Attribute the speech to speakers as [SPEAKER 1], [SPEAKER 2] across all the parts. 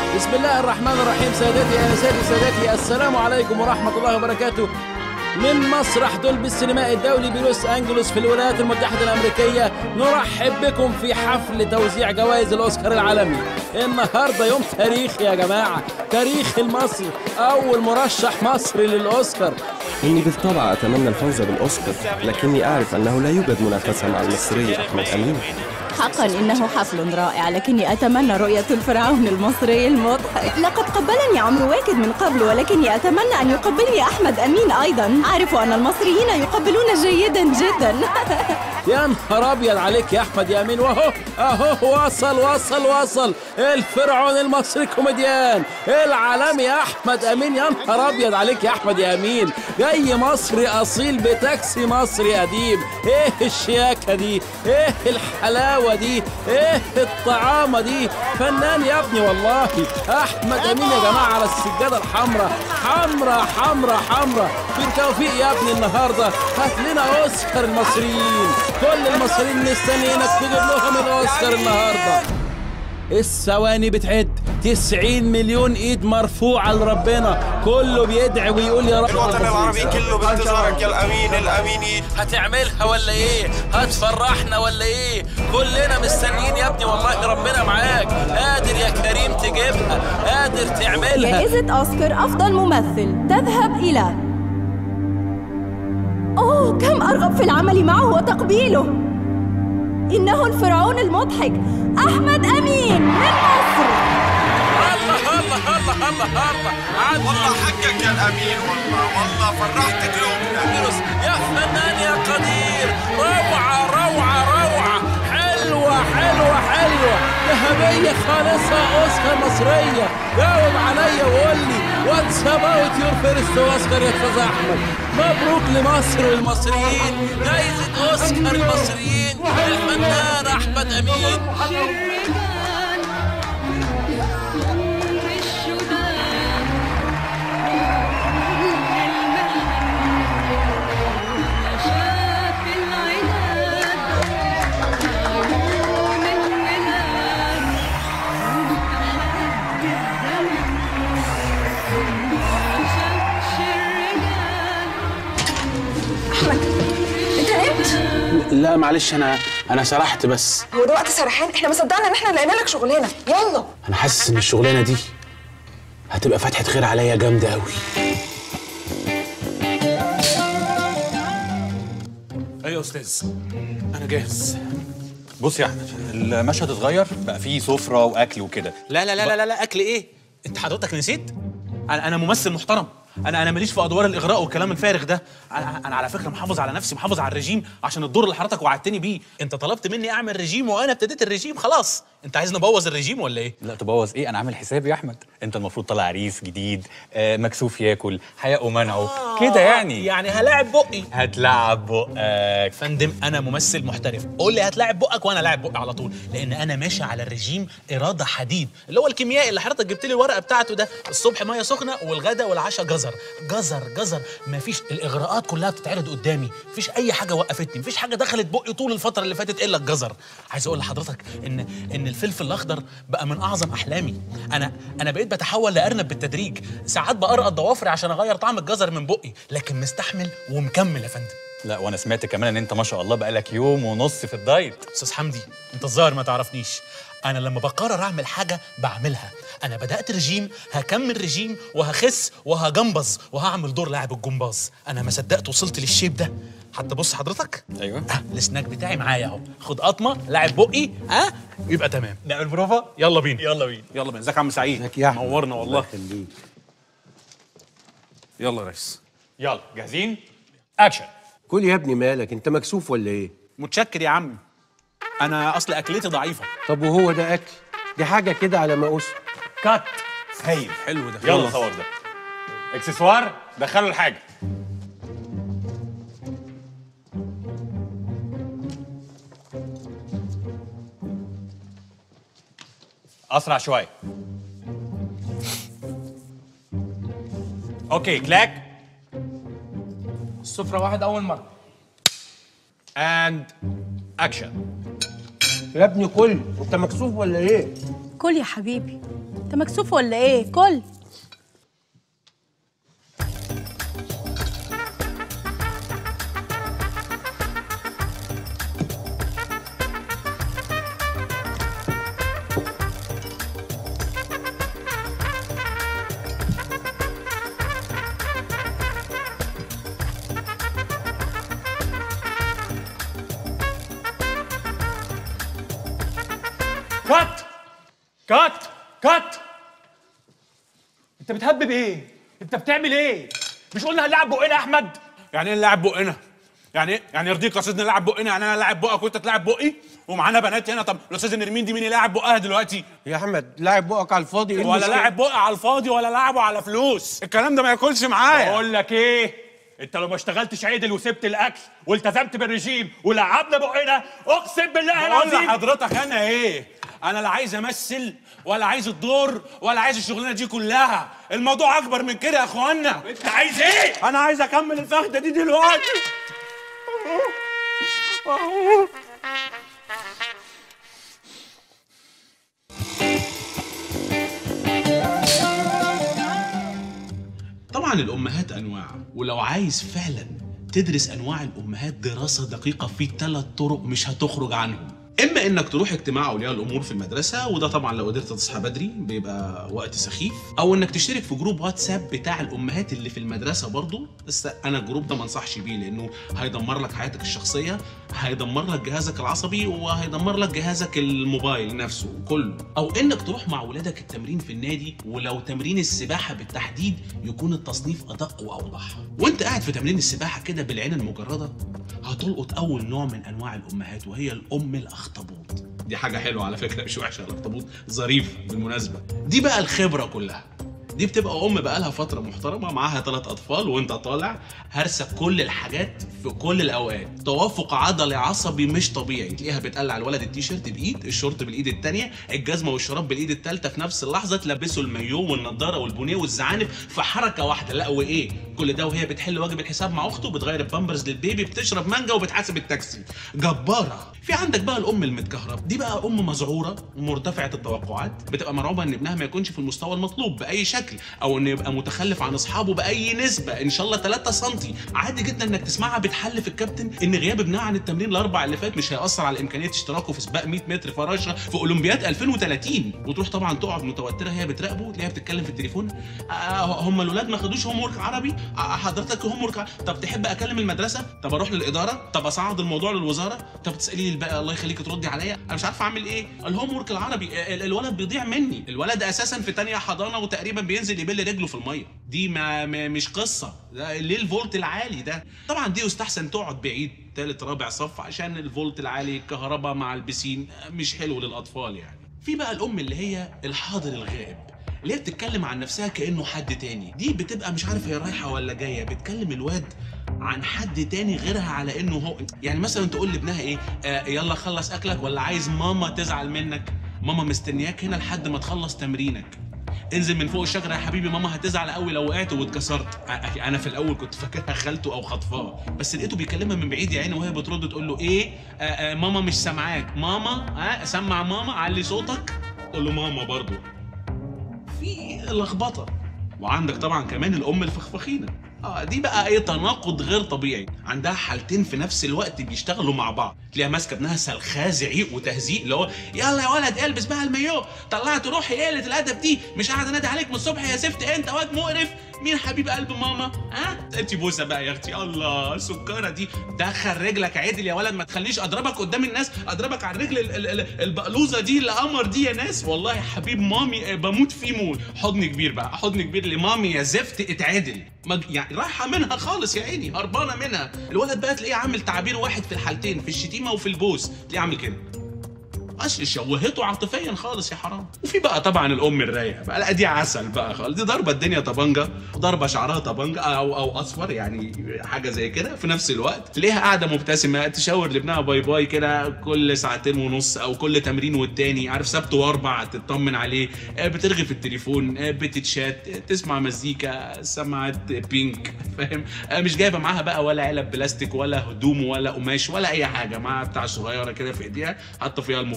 [SPEAKER 1] بسم الله الرحمن الرحيم سادتي انساتي سادتي السلام عليكم ورحمه الله وبركاته من مسرح دولبي السينمائي الدولي بلوس انجلوس في الولايات المتحده الامريكيه نرحب بكم في حفل توزيع جوائز الاوسكار العالمي النهارده يوم تاريخي يا جماعه تاريخ المصري اول مرشح مصري للاوسكار
[SPEAKER 2] إني بالطبع أتمنى الفوز بالأوسكار لكني أعرف أنه لا يوجد منافسة مع المصري أحمد أمين
[SPEAKER 3] حقا إنه حفل رائع لكني أتمنى رؤية الفرعون المصري المضحك لقد قبلني عمرو واكد من قبل ولكني أتمنى أن يقبلني أحمد أمين أيضا أعرف أن المصريين يقبلون جيدا جدا
[SPEAKER 1] يا نهار ابيض عليك يا احمد يا امين واهو اهو وصل وصل وصل الفرعون المصري كوميديان العالمي يا احمد امين يا نهار ابيض عليك يا احمد يا امين جاي مصري اصيل بتاكسي مصري قديم ايه الشياكه دي ايه الحلاوه دي ايه الطعامه دي فنان يا ابني والله احمد امين يا جماعه على السجاده الحمراء حمراء حمراء حمراء بالتوفيق يا ابني النهارده هات لنا اوسكار المصريين كل المصريين مستنيينك تجيب لهم الاوسكار النهارده الثواني بتعد 90 مليون ايد مرفوعه لربنا كله بيدعي ويقول يا رب
[SPEAKER 4] الوطن العربي كله بانتظارك يا الامين الامين
[SPEAKER 1] هتعملها ولا ايه هتفرحنا ولا ايه كلنا مستنيين يا ابني والله ربنا معاك قادر يا كريم تجيبها قادر تعملها
[SPEAKER 3] جائزة أوسكار أفضل ممثل تذهب إلى أوه كم أرغب في العمل معه وتقبيله إنه الفرعون المضحك أحمد أمين من مصر
[SPEAKER 1] الله الله الله الله الله عاد
[SPEAKER 4] والله حقك يا الامين والله والله فرحت قلوبنا
[SPEAKER 1] فيروس يا فنان يا قدير روعة روعة روعة حلوة حلوة حلوة ذهبية خالصة أوسكار مصرية جاوب عليا وقول لي واتس اباوت يور فيرست أوسكار يا أستاذ أحمد مبروك لمصر والمصريين جايزة أوسكار المصريين الفنان أحمد أمين
[SPEAKER 5] انت نمت
[SPEAKER 6] لا معلش انا انا سرحت بس
[SPEAKER 5] هو ده وقت سرحان احنا ما صدقنا ان احنا لقينا لك شغلانه يلا
[SPEAKER 6] انا حاسس ان الشغلانه دي هتبقى فتحه خير عليا جامده قوي ايوه يا استاذ انا جاهز
[SPEAKER 7] بص يا احمد المشهد اتغير بقى فيه سفره واكل وكده
[SPEAKER 6] لا لا لا لا لا, لا اكل ايه انت حضرتك نسيت انا انا ممثل محترم انا انا ماليش في ادوار الاغراء والكلام الفارغ ده انا انا على فكره محافظ على نفسي محافظ على الرجيم عشان الدور اللي حضرتك وعدتني بيه انت طلبت مني اعمل رجيم وانا ابتديت الرجيم خلاص انت عايزني ابوظ الرجيم ولا ايه
[SPEAKER 7] لا تبوظ ايه انا عامل حسابي يا احمد انت المفروض طالع عريس جديد آه مكسوف ياكل حياء ومنعه كده يعني
[SPEAKER 6] يعني هلاعب بقي
[SPEAKER 7] هتلعب بقك
[SPEAKER 6] فندم انا ممثل محترف قول لي هتلاعب بقك وانا لاعب بقي على طول لان انا ماشي على الرجيم اراده حديد اللي هو الكيميائي اللي حضرتك جبت لي الورقه بتاعته ده الصبح ميه سخنه والغدا والعشاء جزر جزر جزر مفيش الاغراءات كلها بتتعرض قدامي مفيش اي حاجه وقفتني مفيش حاجه دخلت بقي طول الفتره اللي فاتت الا الجزر عايز اقول لحضرتك ان ان الفلفل الاخضر بقى من اعظم احلامي انا انا بقيت بتحول لارنب بالتدريج ساعات بقرقط ضوافري عشان اغير طعم الجزر من بقي لكن مستحمل ومكمل يا فندم
[SPEAKER 7] لا وانا سمعت كمان ان انت ما شاء الله بقالك يوم ونص في الدايت
[SPEAKER 6] استاذ حمدي انت الظاهر ما تعرفنيش انا لما بقرر اعمل حاجه بعملها انا بدات رجيم هكمل رجيم وهخس وهجمبز وهعمل دور لاعب الجمباز انا ما صدقت وصلت للشيب ده حتى بص حضرتك
[SPEAKER 7] ايوه
[SPEAKER 6] آه السناك بتاعي معايا اهو خد قطمه لاعب بقي ها آه يبقى تمام نعمل بروفا يلا بينا يلا بينا يلا بينا ازيك يا عم سعيد ازيك يا نورنا والله يلا يا ريس
[SPEAKER 7] يلا جاهزين اكشن
[SPEAKER 8] كل يا ابني مالك انت مكسوف ولا ايه
[SPEAKER 6] متشكر يا عم انا اصل اكلتي ضعيفه
[SPEAKER 8] طب وهو ده اكل دي حاجه كده على مقوس
[SPEAKER 7] كات هايل
[SPEAKER 6] حلو ده
[SPEAKER 7] يلا صور ده اكسسوار دخلوا الحاجه اسرع شويه اوكي كلاك
[SPEAKER 9] السفرة واحد أول مرة
[SPEAKER 7] اند اكشن
[SPEAKER 8] يا ابني كل انت مكسوف ولا ايه
[SPEAKER 10] كل يا حبيبي
[SPEAKER 9] انت مكسوف ولا ايه كل
[SPEAKER 10] كات كات كات انت بتهبب ايه انت بتعمل ايه مش قلنا هنلعب بقنا يا احمد
[SPEAKER 11] يعني ايه نلعب بقنا؟ يعني ايه؟ يعني يرضيك يا استاذ نلعب بقنا يعني انا لاعب بقك وانت تلعب بقي ومعانا بنات هنا طب الاستاذ نرمين دي مين يلاعب بقها دلوقتي؟
[SPEAKER 8] يا احمد لاعب بقك على الفاضي إيه
[SPEAKER 11] ولا
[SPEAKER 8] المشكلة؟
[SPEAKER 11] لاعب بقى على الفاضي ولا لاعبه على فلوس الكلام ده ما ياكلش معايا
[SPEAKER 10] بقول لك ايه انت لو ما اشتغلتش عدل وسبت الاكل والتزمت بالرجيم ولعبنا بقنا اقسم بالله
[SPEAKER 11] بقول
[SPEAKER 10] العظيم
[SPEAKER 11] لحضرتك انا ايه؟ انا لا عايز امثل ولا عايز الدور ولا عايز الشغلانه دي كلها الموضوع اكبر من كده يا اخوانا
[SPEAKER 10] انت عايز ايه
[SPEAKER 11] انا عايز اكمل الفخده دي دلوقتي
[SPEAKER 6] طبعا الامهات انواع ولو عايز فعلا تدرس انواع الامهات دراسه دقيقه في ثلاث طرق مش هتخرج عنهم اما انك تروح اجتماع اولياء الامور في المدرسه وده طبعا لو قدرت تصحى بدري بيبقى وقت سخيف او انك تشترك في جروب واتساب بتاع الامهات اللي في المدرسه برضو بس انا الجروب ده ما انصحش بيه لانه هيدمر لك حياتك الشخصيه هيدمر لك جهازك العصبي وهيدمر لك جهازك الموبايل نفسه كله او انك تروح مع ولادك التمرين في النادي ولو تمرين السباحه بالتحديد يكون التصنيف ادق واوضح وانت قاعد في تمرين السباحه كده بالعين المجرده هتلقط اول نوع من انواع الامهات وهي الام الاخطبوط دي حاجه حلوه على فكره مش وحشه الاخطبوط ظريف بالمناسبه دي بقى الخبره كلها دي بتبقى ام بقالها فتره محترمه معاها ثلاث اطفال وانت طالع هرسه كل الحاجات في كل الاوقات توافق عضلي عصبي مش طبيعي تلاقيها بتقلع الولد التيشيرت بايد الشورت بالايد الثانيه الجزمه والشراب بالايد الثالثه في نفس اللحظه تلبسه المايو والنضاره والبونيه والزعانف في حركه واحده لا وايه كل ده وهي بتحل واجب الحساب مع اخته بتغير البامبرز للبيبي بتشرب مانجا وبتحاسب التاكسي جباره في عندك بقى الام المتكهرب دي بقى ام مذعوره مرتفعه التوقعات بتبقى مرعوبه ان ابنها ما يكونش في المستوى المطلوب باي شكل او انه يبقى متخلف عن اصحابه باي نسبه ان شاء الله 3 سم عادي جدا انك تسمعها بتحلف الكابتن ان غياب ابنها عن التمرين الاربع اللي فات مش هياثر على امكانيه اشتراكه في سباق 100 متر فراشه في اولمبياد 2030 وتروح طبعا تقعد متوتره هي بتراقبه تلاقيها بتتكلم في التليفون آه هم الاولاد ما خدوش هوم ورك عربي آه حضرتك هوم ورك طب تحب اكلم المدرسه طب اروح للاداره طب اصعد الموضوع للوزاره طب تسالي لي بقى الله يخليك تردي عليا انا مش عارف اعمل ايه الهوم ورك العربي ال- الولد بيضيع مني الولد اساسا في تانية حضانه وتقريبا بينزل يبل رجله في الميه دي ما, ما مش قصه ده ليه الفولت العالي ده طبعا دي يستحسن تقعد بعيد تالت رابع صف عشان الفولت العالي الكهرباء مع البسين مش حلو للاطفال يعني في بقى الام اللي هي الحاضر الغائب اللي هي بتتكلم عن نفسها كانه حد تاني دي بتبقى مش عارف هي رايحه ولا جايه بتكلم الواد عن حد تاني غيرها على انه هو يعني مثلا تقول لابنها ايه آه يلا خلص اكلك ولا عايز ماما تزعل منك ماما مستنياك هنا لحد ما تخلص تمرينك انزل من فوق الشجره يا حبيبي ماما هتزعل قوي لو وقعت واتكسرت آه، انا في الاول كنت فاكرها خالته او خطفاه بس لقيته بيكلمها من بعيد يا عيني وهي بترد تقول له ايه آه آه ماما مش سامعاك ماما ها آه سمع ماما علي صوتك تقول له ماما برضو في لخبطه وعندك طبعا كمان الام الفخفخينه اه دي بقى ايه تناقض غير طبيعي عندها حالتين في نفس الوقت بيشتغلوا مع بعض تلاقيها ماسكه ابنها سلخاه زعيق وتهزيق اللي هو يلا يا ولد البس بقى المايو طلعت روحي ايه قله الادب دي مش قاعد انادي عليك من الصبح يا زفت انت واد مقرف مين حبيب قلب ماما ها انت بوسه بقى يا اختي الله السكره دي دخل رجلك عدل يا ولد ما تخليش اضربك قدام الناس اضربك على الرجل ال- ال- ال- البقلوزه دي القمر دي يا ناس والله يا حبيب مامي آه، بموت فيه موت حضن كبير بقى حضن كبير لمامي يا زفت اتعدل ما- يعني رايحه منها خالص يا عيني هربانه منها الولد بقى تلاقيه عامل تعبير واحد في الحالتين في الشتيمه وفي البوس تلاقيه عامل كده اصل شوهته عاطفيا خالص يا حرام وفي بقى طبعا الام الرايقه بقى لا دي عسل بقى خالص دي ضربه الدنيا طبنجه ضربه شعرها طبنجه او او اصفر يعني حاجه زي كده في نفس الوقت تلاقيها قاعده مبتسمه تشاور لابنها باي باي كده كل ساعتين ونص او كل تمرين والتاني عارف سبت واربع تطمن عليه آه، بترغي في التليفون آه، بتتشات آه، تسمع مزيكا سماعات بينك فاهم آه، مش جايبه معاها بقى ولا علب بلاستيك ولا هدوم ولا قماش ولا اي حاجه معاها بتاع صغيره كده في ايديها حاطه فيها الموبايل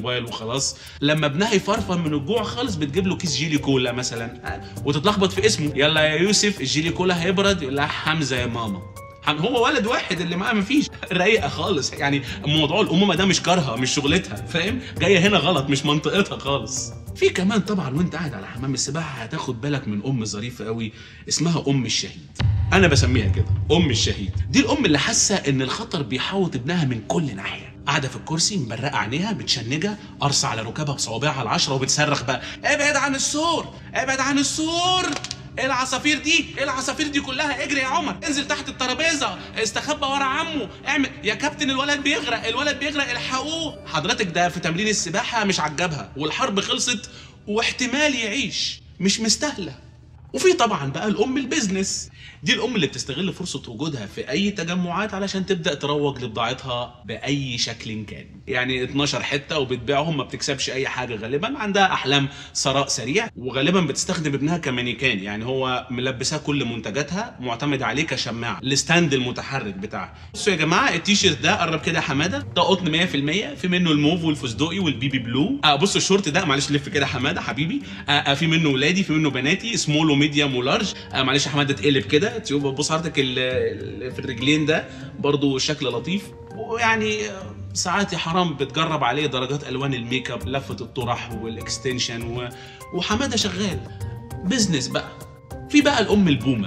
[SPEAKER 6] الموبايل وخلاص لما ابنها يفرفر من الجوع خالص بتجيب له كيس جيلي كولا مثلا وتتلخبط في اسمه يلا يا يوسف الجيلي كولا هيبرد يقول لها حمزه يا ماما حم- هو ولد واحد اللي معاه مفيش رايقه خالص يعني موضوع الامومه ده مش كارهه مش شغلتها فاهم جايه هنا غلط مش منطقتها خالص في كمان طبعا وانت قاعد على حمام السباحه هتاخد بالك من ام ظريفه قوي اسمها ام الشهيد انا بسميها كده ام الشهيد دي الام اللي حاسه ان الخطر بيحوط ابنها من كل ناحيه قاعده في الكرسي مبرقه عينيها متشنجه قرصه على ركبها بصوابعها العشره وبتصرخ بقى ابعد عن السور ابعد عن السور ايه العصافير دي ايه العصافير دي كلها اجري يا عمر انزل تحت الترابيزه استخبى ورا عمه اعمل يا كابتن الولد بيغرق الولد بيغرق الحقوه حضرتك ده في تمرين السباحه مش عجبها والحرب خلصت واحتمال يعيش مش مستاهله وفي طبعا بقى الام البيزنس دي الام اللي بتستغل فرصه وجودها في اي تجمعات علشان تبدا تروج لبضاعتها باي شكل كان يعني 12 حته وبتبيعهم ما بتكسبش اي حاجه غالبا عندها احلام ثراء سريع وغالبا بتستخدم ابنها كمانيكان يعني هو ملبساه كل منتجاتها معتمد عليه كشماعه الستاند المتحرك بتاعها بصوا يا جماعه التيشيرت ده قرب كده يا حماده ده قطن 100% في منه الموف والفستقي والبيبي بلو آه بصوا الشورت ده معلش لف كده يا حماده حبيبي آه آه في منه ولادي في منه بناتي سمول وميديوم ولارج آه معلش يا حماده اتقلب كده تشوف بص حضرتك ال- ال- في الرجلين ده برضو شكل لطيف ويعني آه، ساعات يا حرام بتجرب عليه درجات الوان الميك اب لفه الطرح والاكستنشن و... وحماده شغال بزنس بقى في بقى الام البومه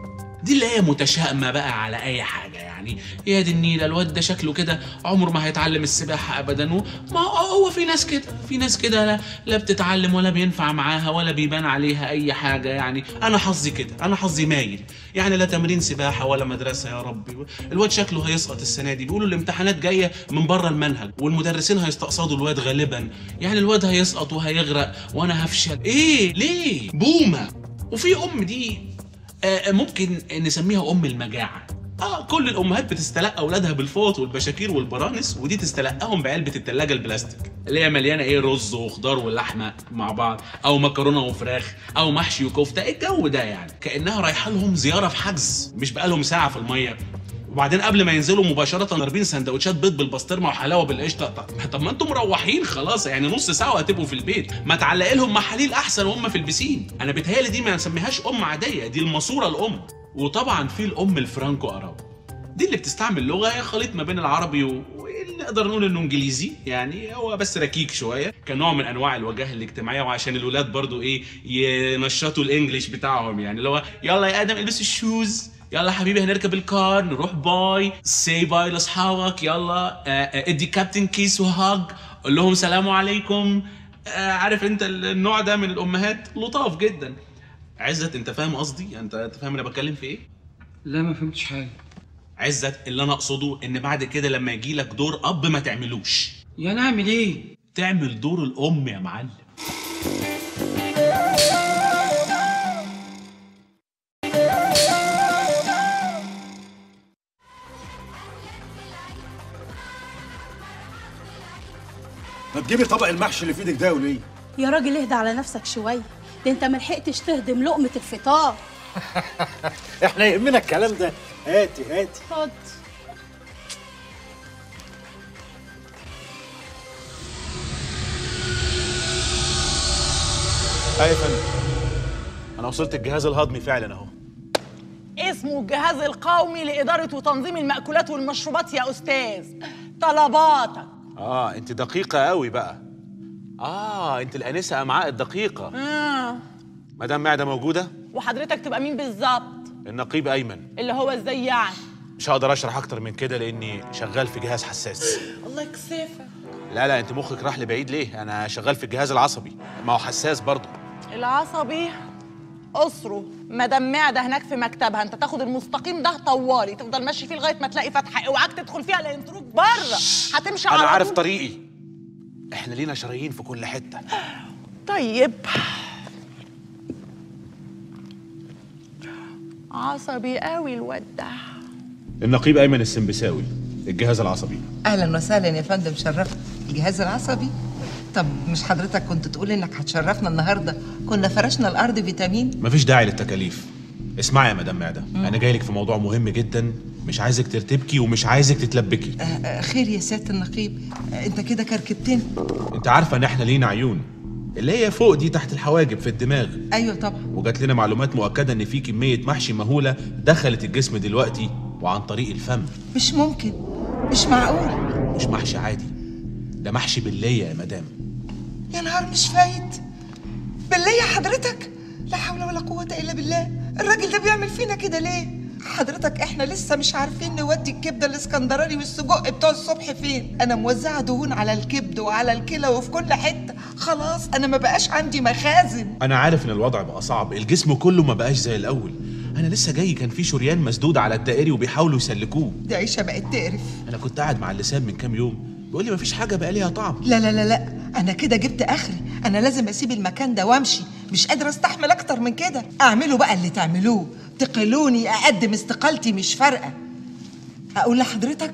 [SPEAKER 6] دي اللي هي متشائمه بقى على اي حاجه يعني يا دي النيله الواد ده شكله كده عمره ما هيتعلم السباحه ابدا و- ما هو هو في ناس كده في ناس كده لا, لا بتتعلم ولا بينفع معاها ولا بيبان عليها اي حاجه يعني انا حظي كده انا حظي مايل يعني لا تمرين سباحه ولا مدرسه يا ربي الواد شكله هيسقط السنه دي بيقولوا الامتحانات جايه من بره المنهج والمدرسين هيستقصدوا الواد غالبا يعني الواد هيسقط وهيغرق وانا هفشل ايه ليه بومه وفي ام دي آه، ممكن نسميها ام المجاعه اه كل الامهات بتستلقى اولادها بالفوط والبشاكير والبرانس ودي تستلقاهم بعلبه التلاجة البلاستيك اللي هي مليانه ايه رز وخضار ولحمه مع بعض او مكرونه وفراخ او محشي وكفته ايه الجو ده يعني كانها رايحه لهم زياره في حجز مش بقالهم ساعه في الميه وبعدين قبل ما ينزلوا مباشره ضاربين سندوتشات بيض بالبسطرمه وحلاوه بالقشطه طب- طب ما انتم مروحين خلاص يعني نص ساعه وهتبقوا في البيت ما تعلقي لهم محاليل احسن وهم في البسين انا بتهيالي دي ما نسميهاش ام عاديه دي الماسوره الام وطبعا في الام الفرانكو اراب دي اللي بتستعمل لغه هي خليط ما بين العربي و... نقدر نقول انه انجليزي يعني هو بس ركيك شويه كنوع من انواع الوجاهه الاجتماعيه وعشان الولاد برضو ايه ينشطوا الانجليش بتاعهم يعني اللي هو يلا يا ادم البس الشوز يلا يا حبيبي هنركب الكار نروح باي سي باي لاصحابك يلا آه، آه، ادي كابتن كيس وهاج قول لهم سلام عليكم آه، عارف انت النوع ده من الامهات لطاف جدا عزت انت فاهم قصدي انت انت فاهم انا بتكلم في ايه
[SPEAKER 8] لا ما فهمتش حاجه
[SPEAKER 6] عزت اللي انا اقصده ان بعد كده لما يجي لك دور اب ما تعملوش
[SPEAKER 8] يعني اعمل ايه
[SPEAKER 6] تعمل دور الام يا معلم
[SPEAKER 9] ما تجيبي طبق المحشي اللي في ايدك ده وليه
[SPEAKER 12] يا راجل اهدى على نفسك شوية ده انت ملحقتش تهضم لقمة الفطار
[SPEAKER 9] احنا يهمنا الكلام ده هاتي هاتي
[SPEAKER 12] خد
[SPEAKER 11] ايوه يا فندم انا وصلت الجهاز الهضمي فعلا اهو
[SPEAKER 13] اسمه الجهاز القومي لإدارة وتنظيم المأكولات والمشروبات يا أستاذ طلباتك
[SPEAKER 11] اه انت دقيقه قوي بقى اه انت الانسه امعاء الدقيقه
[SPEAKER 13] آه.
[SPEAKER 11] مدام معده موجوده
[SPEAKER 13] وحضرتك تبقى مين بالظبط
[SPEAKER 11] النقيب ايمن
[SPEAKER 13] اللي هو ازاي يعني
[SPEAKER 11] مش هقدر اشرح اكتر من كده لاني شغال في جهاز حساس
[SPEAKER 13] الله يكسفك
[SPEAKER 11] لا لا انت مخك راح لبعيد ليه انا شغال في الجهاز العصبي ما هو حساس برضه
[SPEAKER 13] العصبي أسره مدام معدة هناك في مكتبها انت تاخد المستقيم ده طوالي تفضل ماشي فيه لغايه ما تلاقي فتحه اوعاك تدخل فيها لان تروح بره هتمشي على
[SPEAKER 11] انا عارف
[SPEAKER 13] طول.
[SPEAKER 11] طريقي احنا لينا شرايين في كل حته
[SPEAKER 13] طيب عصبي قوي الواد ده
[SPEAKER 11] النقيب ايمن السنبساوي الجهاز العصبي
[SPEAKER 14] اهلا وسهلا يا فندم شرفت الجهاز العصبي طب مش حضرتك كنت تقول انك هتشرفنا النهارده كنا فرشنا الارض فيتامين
[SPEAKER 11] مفيش داعي للتكاليف اسمعي يا مدام معده انا جاي لك في موضوع مهم جدا مش عايزك ترتبكي ومش عايزك تتلبكي
[SPEAKER 14] آه، آه، خير يا سياده النقيب آه، انت كده كركبتني
[SPEAKER 11] انت عارفه ان احنا لينا عيون اللي هي فوق دي تحت الحواجب في الدماغ
[SPEAKER 14] ايوه طبعا
[SPEAKER 11] وجات لنا معلومات مؤكده ان في كميه محشي مهوله دخلت الجسم دلوقتي وعن طريق الفم
[SPEAKER 14] مش ممكن مش معقول
[SPEAKER 11] مش محشي عادي ده محشي بالليه يا مدام
[SPEAKER 14] يا نهار مش فايت بالله يا حضرتك لا حول ولا قوة إلا بالله الراجل ده بيعمل فينا كده ليه؟ حضرتك احنا لسه مش عارفين نودي الكبده الاسكندراني والسجق بتوع الصبح فين انا موزعه دهون على الكبد وعلى الكلى وفي كل حته خلاص انا ما بقاش عندي مخازن
[SPEAKER 11] انا عارف ان الوضع بقى صعب الجسم كله ما بقاش زي الاول انا لسه جاي كان في شريان مسدود على الدائري وبيحاولوا يسلكوه
[SPEAKER 14] دي عيشه بقت تقرف
[SPEAKER 11] انا كنت قاعد مع اللسان من كام يوم بيقول لي مفيش حاجه بقى ليها طعم
[SPEAKER 14] لا لا لا لا انا كده جبت اخري انا لازم اسيب المكان ده وامشي مش قادره استحمل اكتر من كده اعملوا بقى اللي تعملوه تقلوني اقدم استقالتي مش فارقه اقول لحضرتك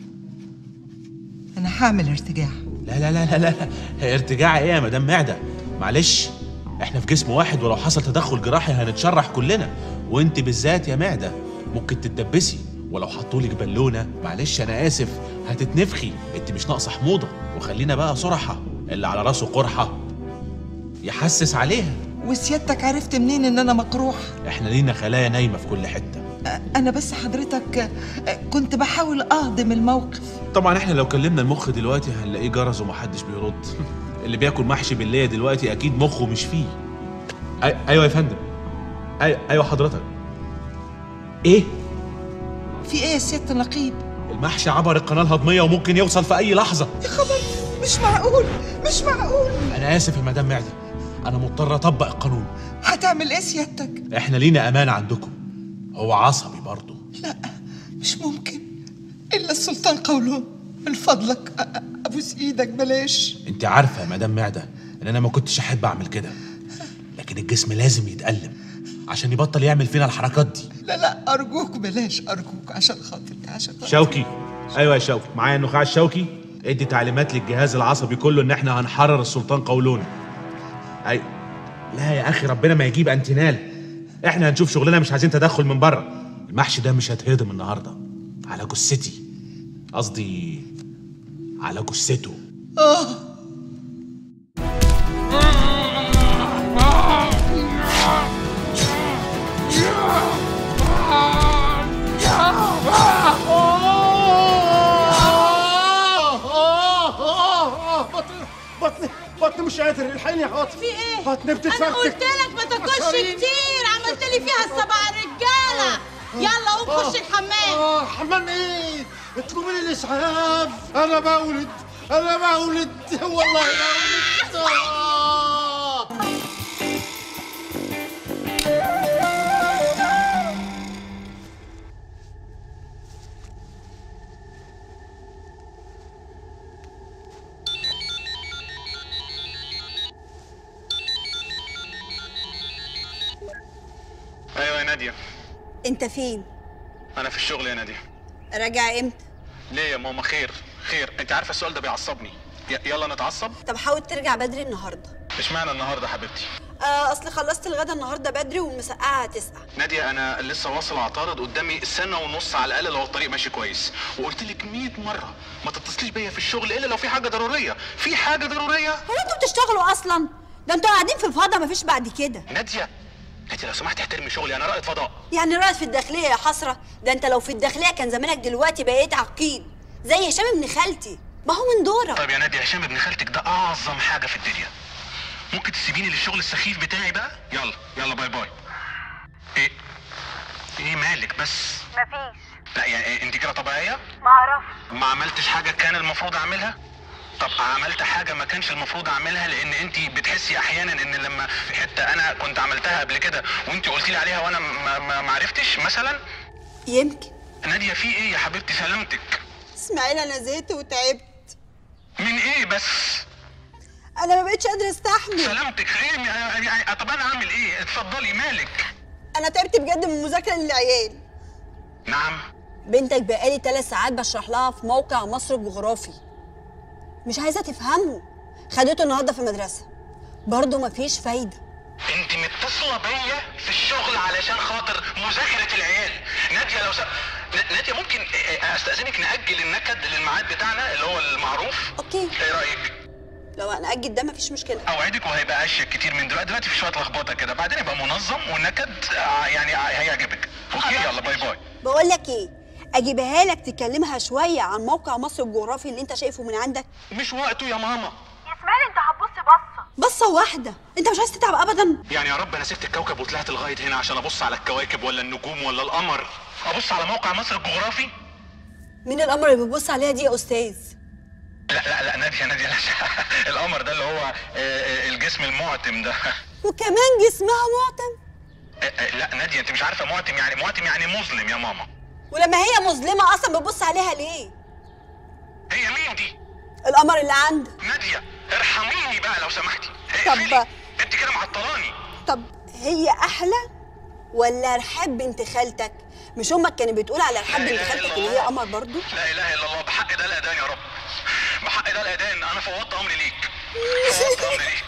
[SPEAKER 14] انا هعمل ارتجاع
[SPEAKER 11] لا لا لا لا لا هي ارتجاع ايه يا مدام معده معلش احنا في جسم واحد ولو حصل تدخل جراحي هنتشرح كلنا وانت بالذات يا معده ممكن تتدبسي ولو حطولك بالونه معلش انا اسف هتتنفخي انت مش ناقصه حموضه وخلينا بقى صرحه اللي على راسه قرحه يحسس عليها
[SPEAKER 14] وسيادتك عرفت منين ان انا مقروح
[SPEAKER 11] احنا لينا خلايا نايمه في كل حته
[SPEAKER 14] انا بس حضرتك كنت بحاول اهضم الموقف
[SPEAKER 11] طبعا احنا لو كلمنا المخ دلوقتي هنلاقيه جرز ومحدش بيرد اللي بياكل محشي بالليه دلوقتي اكيد مخه مش فيه أي... ايوه يا فندم أي... ايوه حضرتك ايه
[SPEAKER 14] في ايه يا سياده النقيب
[SPEAKER 11] المحشي عبر القناه الهضميه وممكن يوصل في اي لحظه
[SPEAKER 14] يا خبر مش معقول مش معقول
[SPEAKER 11] انا اسف يا مدام معده انا مضطر اطبق القانون
[SPEAKER 14] هتعمل ايه سيادتك
[SPEAKER 11] احنا لينا امان عندكم هو عصبي برضه
[SPEAKER 14] لا مش ممكن الا السلطان قولهم من فضلك أ- أ- ابوس ايدك بلاش
[SPEAKER 11] انت عارفه يا مدام معده ان انا ما كنتش احب اعمل كده لكن الجسم لازم يتألم عشان يبطل يعمل فينا الحركات دي
[SPEAKER 14] لا لا ارجوك بلاش ارجوك عشان خاطري عشان خاطري
[SPEAKER 11] شوقي ايوه يا شوقي معايا النخاع الشوكي ادي تعليمات للجهاز العصبي كله ان احنا هنحرر السلطان قولون اي لا يا اخي ربنا ما يجيب انتينال احنا هنشوف شغلنا مش عايزين تدخل من بره المحشي ده مش هتهضم النهارده على جثتي قصدي على جثته
[SPEAKER 14] اه
[SPEAKER 9] بطني بطني بطني مش قادر الحقيني يا خاطر
[SPEAKER 12] في ايه؟
[SPEAKER 9] بطني بتتفرتك
[SPEAKER 12] انا قلت لك ما تاكلش
[SPEAKER 9] بشريني.
[SPEAKER 12] كتير عملت لي فيها السبع رجاله يلا قوم
[SPEAKER 9] آه.
[SPEAKER 12] خش الحمام
[SPEAKER 9] اه حمام ايه اطلبوا لي الاسعاف انا بولد انا بولد والله بولد آه.
[SPEAKER 4] ايوه يا ناديه
[SPEAKER 3] انت فين
[SPEAKER 4] انا في الشغل يا ناديه
[SPEAKER 3] راجع امتى
[SPEAKER 4] ليه يا ماما خير خير انت عارفه السؤال ده بيعصبني ي- يلا نتعصب
[SPEAKER 3] طب حاول ترجع بدري النهارده
[SPEAKER 4] اشمعنى النهارده حبيبتي
[SPEAKER 3] آه اصل خلصت الغدا النهارده بدري والمسقعه هتسقع
[SPEAKER 4] ناديه انا لسه واصل اعترض قدامي سنه ونص على الاقل لو الطريق ماشي كويس وقلت لك 100 مره ما تتصليش بيا في الشغل الا لو في حاجه ضروريه في حاجه ضروريه
[SPEAKER 3] هو انتوا بتشتغلوا اصلا ده انتوا قاعدين في فضا مفيش بعد كده
[SPEAKER 4] ناديه ناديه لو سمحت احترمي شغلي انا رائد فضاء
[SPEAKER 3] يعني رائد في الداخليه يا حسره ده انت لو في الداخليه كان زمانك دلوقتي بقيت عقيد زي هشام ابن خالتي ما هو من دورك
[SPEAKER 4] طيب يا ناديه هشام ابن خالتك ده اعظم حاجه في الدنيا ممكن تسيبيني للشغل السخيف بتاعي بقى يلا يلا باي باي ايه ايه مالك بس
[SPEAKER 15] مفيش
[SPEAKER 4] لا يعني إيه، انت كده طبيعيه
[SPEAKER 15] معرفش
[SPEAKER 4] ما عملتش حاجه كان المفروض اعملها طب عملت حاجه ما كانش المفروض اعملها لان انت بتحسي احيانا ان لما في حته انا كنت عملتها قبل كده وانت قلتي لي عليها وانا ما, ما, ما عرفتش مثلا
[SPEAKER 3] يمكن
[SPEAKER 4] ناديه في ايه يا حبيبتي سلامتك
[SPEAKER 3] اسماعيل انا زهقت وتعبت
[SPEAKER 4] من ايه بس
[SPEAKER 3] انا ما بقتش قادره استحمل
[SPEAKER 4] سلامتك خير يعني- يعني- طب انا اعمل ايه اتفضلي مالك
[SPEAKER 3] انا تعبت بجد من المذاكره للعيال
[SPEAKER 4] نعم
[SPEAKER 3] بنتك بقالي ثلاث ساعات بشرح لها في موقع مصر الجغرافي مش عايزه تفهمه خدته النهارده في المدرسه برضه مفيش فايده
[SPEAKER 4] انت متصله بيا في الشغل علشان خاطر مذاكره العيال ناديه لو س... ن- ناديه ممكن آه، آه، استاذنك ناجل النكد للميعاد بتاعنا اللي هو المعروف
[SPEAKER 15] اوكي
[SPEAKER 4] ايه رايك
[SPEAKER 15] لو هنأجل ده مفيش مشكله
[SPEAKER 4] اوعدك وهيبقى اشيك كتير من دلوقتي دلوقتي في شويه لخبطه كده بعدين يبقى منظم والنكد آه، يعني آه، هيعجبك اوكي يلا باي باي
[SPEAKER 15] بقول لك ايه اجيبها لك تكلمها شويه عن موقع مصر الجغرافي اللي انت شايفه من عندك
[SPEAKER 4] مش وقته يا ماما
[SPEAKER 15] ياسمين انت هتبص بصه بصه واحده انت مش عايز تتعب ابدا
[SPEAKER 4] يعني يا رب انا سبت الكوكب وطلعت لغايه هنا عشان ابص على الكواكب ولا النجوم ولا القمر ابص على موقع مصر الجغرافي
[SPEAKER 15] مين القمر اللي بتبص عليها دي يا استاذ
[SPEAKER 4] لا لا لا ناديه ناديه لا القمر ده اللي هو آه، آه، الجسم المعتم ده
[SPEAKER 15] وكمان جسمها معتم
[SPEAKER 4] آه، آه، لا ناديه انت مش عارفه معتم يعني معتم يعني مظلم يا ماما
[SPEAKER 15] ولما هي مظلمه اصلا بتبص عليها ليه
[SPEAKER 4] هي مين دي
[SPEAKER 15] القمر اللي عندك
[SPEAKER 4] ناديه ارحميني بقى لو سمحتي
[SPEAKER 15] طب
[SPEAKER 4] انت كده معطلاني
[SPEAKER 15] طب هي احلى ولا رحاب بنت خالتك مش امك كانت بتقول على رحاب
[SPEAKER 4] لا
[SPEAKER 15] بنت
[SPEAKER 4] إله
[SPEAKER 15] خالتك
[SPEAKER 4] إلا
[SPEAKER 15] ان هي
[SPEAKER 4] الله.
[SPEAKER 15] قمر برضو
[SPEAKER 4] لا اله الا الله بحق ده الاذان يا رب بحق ده الاذان انا فوضت امري ليك فوضت امري ليك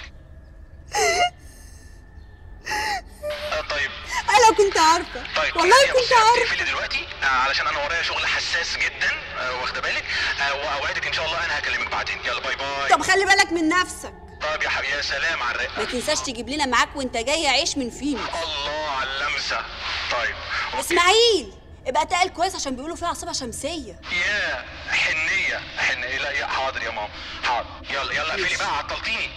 [SPEAKER 4] آه، طيب
[SPEAKER 15] انا كنت عارفه
[SPEAKER 4] طيب
[SPEAKER 15] والله
[SPEAKER 4] نادية،
[SPEAKER 15] كنت
[SPEAKER 4] بصي،
[SPEAKER 15] عارفه
[SPEAKER 4] هتقفلي دلوقتي آه علشان انا ورايا شغل حساس جدا آه واخده بالك آه واوعدك ان شاء الله انا هكلمك بعدين يلا باي باي
[SPEAKER 15] طب خلي بالك من نفسك
[SPEAKER 4] طيب يا حبيبي يا سلام على الرقه
[SPEAKER 15] ما تنساش تجيب لنا معاك وانت جاي عيش من فينو
[SPEAKER 4] الله على اللمسه طيب أوكي.
[SPEAKER 15] اسماعيل ابقى تقل كويس عشان بيقولوا فيها عصابه شمسيه
[SPEAKER 4] يا حنيه حنيه لا يا حاضر يا ماما حاضر يلا يلا اقفلي بقى عطلتيني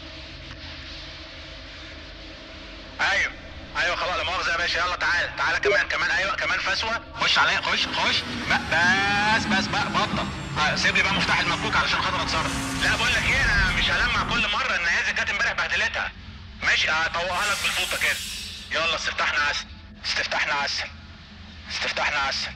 [SPEAKER 4] ايوه ايوه خلاص لا مؤاخذه يا باشا يلا تعالى تعالى كمان كمان ايوه كمان فسوه خش عليا خش خش ب- بس بس بقى بطل آه، سيب لي بقى مفتاح المفكوك علشان خاطر اتصرف لا بقول لك ايه انا مش هلمع كل مره ان هي كانت امبارح بهدلتها ماشي هطوقها لك بالفوطه كده يلا استفتحنا عسل استفتحنا عسل استفتحنا عسل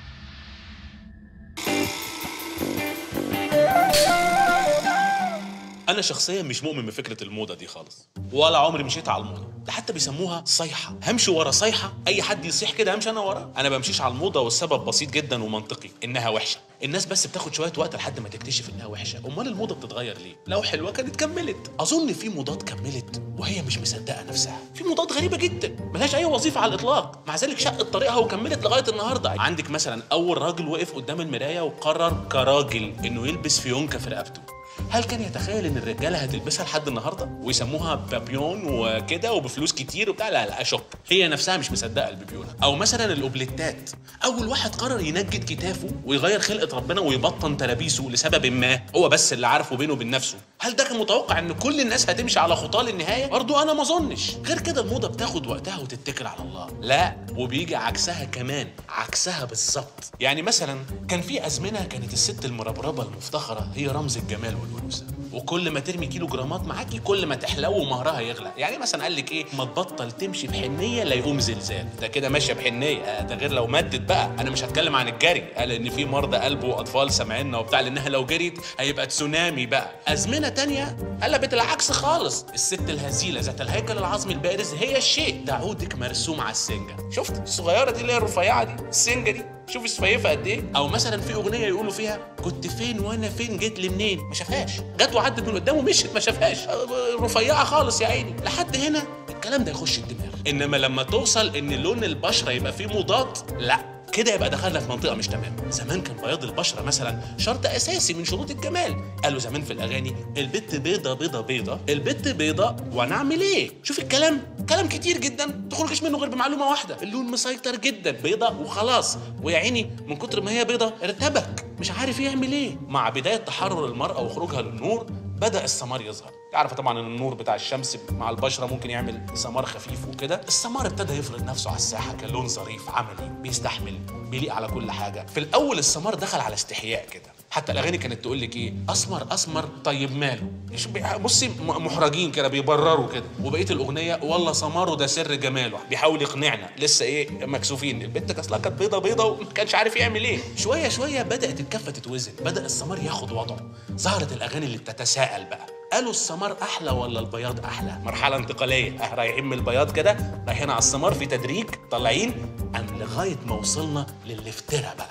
[SPEAKER 11] انا شخصيا مش مؤمن بفكره الموضه دي خالص ولا عمري مشيت على الموضه ده حتى بيسموها صيحه همشي ورا صيحه اي حد يصيح كده همشي انا وراه انا بمشيش على الموضه والسبب بسيط جدا ومنطقي انها وحشه الناس بس بتاخد شويه وقت لحد ما تكتشف انها وحشه امال الموضه بتتغير ليه لو حلوه كانت كملت اظن في موضات كملت وهي مش مصدقه نفسها في موضات غريبه جدا ملهاش اي وظيفه على الاطلاق مع ذلك شقت طريقها وكملت لغايه النهارده عندك مثلا اول راجل وقف قدام المرايه وقرر كراجل انه يلبس فيونكه في رقبته هل كان يتخيل ان الرجاله هتلبسها لحد النهارده ويسموها بابيون وكده وبفلوس كتير وبتاع لا لا اشك هي نفسها مش مصدقه البيبيونه او مثلا الاوبليتات اول واحد قرر ينجد كتافه ويغير خلقه ربنا ويبطن تلابيسه لسبب ما هو بس اللي عارفه بينه وبين نفسه هل ده كان متوقع ان كل الناس هتمشي على خطاه للنهايه برضو انا ما اظنش غير كده الموضه بتاخد وقتها وتتكل على الله لا وبيجي عكسها كمان عكسها بالظبط يعني مثلا كان في ازمنه كانت الست المربربه المفتخره هي رمز الجمال والانوثه وكل ما ترمي كيلو جرامات معاكي كل ما تحلو ومهرها يغلى يعني مثلا قال لك ايه ما تبطل تمشي بحنيه لا يقوم زلزال ده كده ماشيه بحنيه آه ده غير لو مدت بقى انا مش هتكلم عن الجري قال ان في مرضى قلب واطفال سامعيننا وبتاع لانها لو جريت هيبقى تسونامي بقى ازمنه تانية قلبت العكس خالص الست الهزيله ذات الهيكل العظمي البارز هي الشيء ده عودك مرسوم على السنجه شفت الصغيره دي اللي هي الرفيعه دي السنجه دي شوف الصفيفه قد ايه او مثلا في اغنيه يقولوا فيها كنت فين وانا فين جيت لي منين ما شافهاش جت وعدت من قدامه مشت ما شافهاش أه، رفيعه خالص يا عيني لحد هنا الكلام ده يخش الدماغ انما لما توصل ان لون البشره يبقى فيه مضاد لا كده يبقى دخلنا في منطقه مش تمام زمان كان بياض البشره مثلا شرط اساسي من شروط الجمال قالوا زمان في الاغاني البت بيضه بيضه بيضه البت بيضه وانا اعمل ايه شوف الكلام كلام كتير جدا تخرجش منه غير بمعلومه واحده اللون مسيطر جدا بيضه وخلاص ويا عيني من كتر ما هي بيضه ارتبك مش عارف يعمل ايه مع بدايه تحرر المراه وخروجها للنور بدا السمار يظهر عارفه طبعا ان النور بتاع الشمس مع البشره ممكن يعمل سمار خفيف وكده السمار ابتدى يفرض نفسه على الساحه كلون ظريف عملي بيستحمل بيليق على كل حاجه في الاول السمار دخل على استحياء كده حتى الاغاني كانت تقول لك ايه اسمر اسمر طيب ماله إيش بي- بصي م- محرجين كده بيبرروا كده وبقيه الاغنيه والله سماره ده سر جماله بيحاول يقنعنا لسه ايه مكسوفين البنت اصلها كانت بيضه بيضه وما كانش عارف يعمل ايه شويه شويه بدات الكفه تتوزن بدا السمار ياخد وضعه ظهرت الاغاني اللي بتتساءل بقى قالوا السمار احلى ولا البياض احلى مرحله انتقاليه اه رايحين من البياض كده رايحين على السمار في تدريج طالعين ام لغايه ما وصلنا للافتراء بقى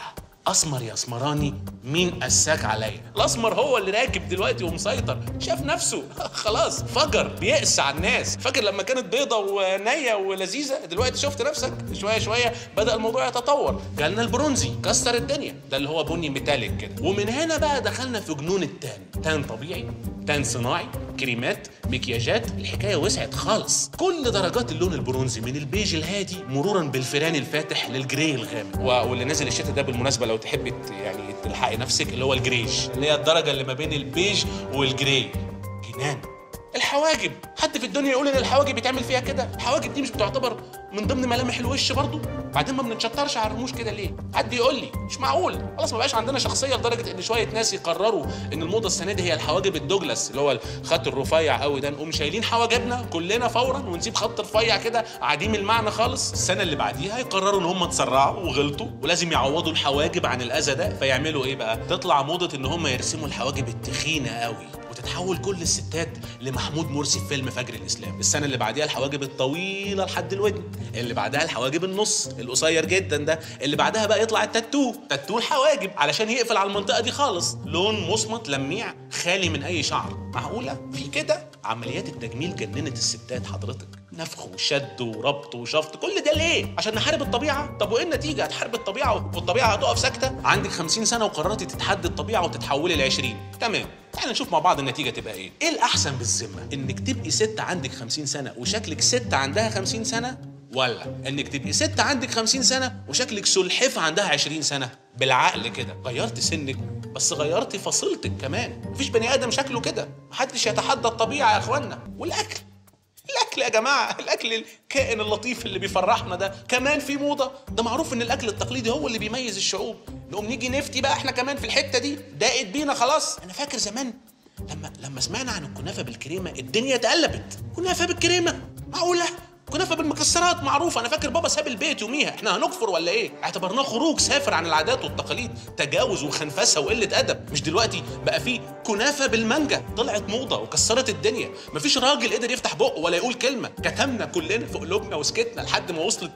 [SPEAKER 11] اسمر يا اسمراني مين قساك عليا الاسمر هو اللي راكب دلوقتي ومسيطر شاف نفسه خلاص فجر بيقس على الناس فاكر لما كانت بيضة ونية ولذيذة دلوقتي شفت نفسك شوية شوية بدأ الموضوع يتطور جالنا البرونزي كسر الدنيا ده اللي هو بني ميتاليك كده ومن هنا بقى دخلنا في جنون التان تان طبيعي تان صناعي كريمات مكياجات الحكايه وسعت خالص كل درجات اللون البرونزي من البيج الهادي مرورا بالفيران الفاتح للجراي الغامق و- واللي نازل الشتا ده بالمناسبه لو تحبي ت- يعني تلحقي نفسك اللي هو الجريج اللي هي الدرجه اللي ما بين البيج والجراي جنان الحواجب حد في الدنيا يقول ان الحواجب بيتعمل فيها كده الحواجب دي مش بتعتبر من ضمن ملامح الوش برضو بعدين ما بنتشطرش على الرموش كده ليه حد يقول لي مش معقول خلاص ما بقاش عندنا شخصيه لدرجه ان شويه ناس يقرروا ان الموضه السنه دي هي الحواجب الدوجلاس اللي هو الخط الرفيع قوي ده نقوم شايلين حواجبنا كلنا فورا ونسيب خط رفيع كده عديم المعنى خالص السنه اللي بعديها يقرروا ان هم اتسرعوا وغلطوا ولازم يعوضوا الحواجب عن الاذى ده فيعملوا ايه بقى تطلع موضه ان هم يرسموا الحواجب التخينه قوي وتتحول كل الستات لمحمود مرسي في فيلم فجر الاسلام السنه اللي بعديها الحواجب الطويله لحد الودن اللي بعدها الحواجب النص القصير جدا ده اللي بعدها بقى يطلع التاتو تاتو الحواجب علشان يقفل على المنطقه دي خالص لون مصمت لميع خالي من اي شعر معقوله في كده عمليات التجميل جننت الستات حضرتك نفخ وشد وربط وشفط كل ده ليه عشان نحارب الطبيعه طب وايه النتيجه هتحارب الطبيعه والطبيعه هتقف ساكته عندك 50 سنه وقررتي تتحدي الطبيعه وتتحولي ل 20 تمام تعالى نشوف مع بعض النتيجه تبقى ايه ايه الاحسن بالذمه انك تبقي ست عندك 50 سنه وشكلك ست عندها 50 سنه ولا انك تبقي ست عندك 50 سنه وشكلك سلحفه عندها 20 سنه بالعقل كده غيرت سنك بس غيرتي فصيلتك كمان مفيش بني ادم شكله كده محدش يتحدى الطبيعه يا اخوانا والاكل الاكل يا جماعه الاكل الكائن اللطيف اللي بيفرحنا ده كمان في موضه ده معروف ان الاكل التقليدي هو اللي بيميز الشعوب نقوم نيجي نفتي بقى احنا كمان في الحته دي ضاقت بينا خلاص انا فاكر زمان لما لما سمعنا عن الكنافه بالكريمه الدنيا اتقلبت كنافه بالكريمه معقوله كنافه بالمكسرات معروفه انا فاكر بابا ساب البيت يوميها احنا هنكفر ولا ايه اعتبرناه خروج سافر عن العادات والتقاليد تجاوز وخنفسه وقله ادب مش دلوقتي بقى في كنافه بالمانجا طلعت موضه وكسرت الدنيا مفيش راجل قدر يفتح بقه ولا يقول كلمه كتمنا كلنا في قلوبنا وسكتنا لحد ما وصلت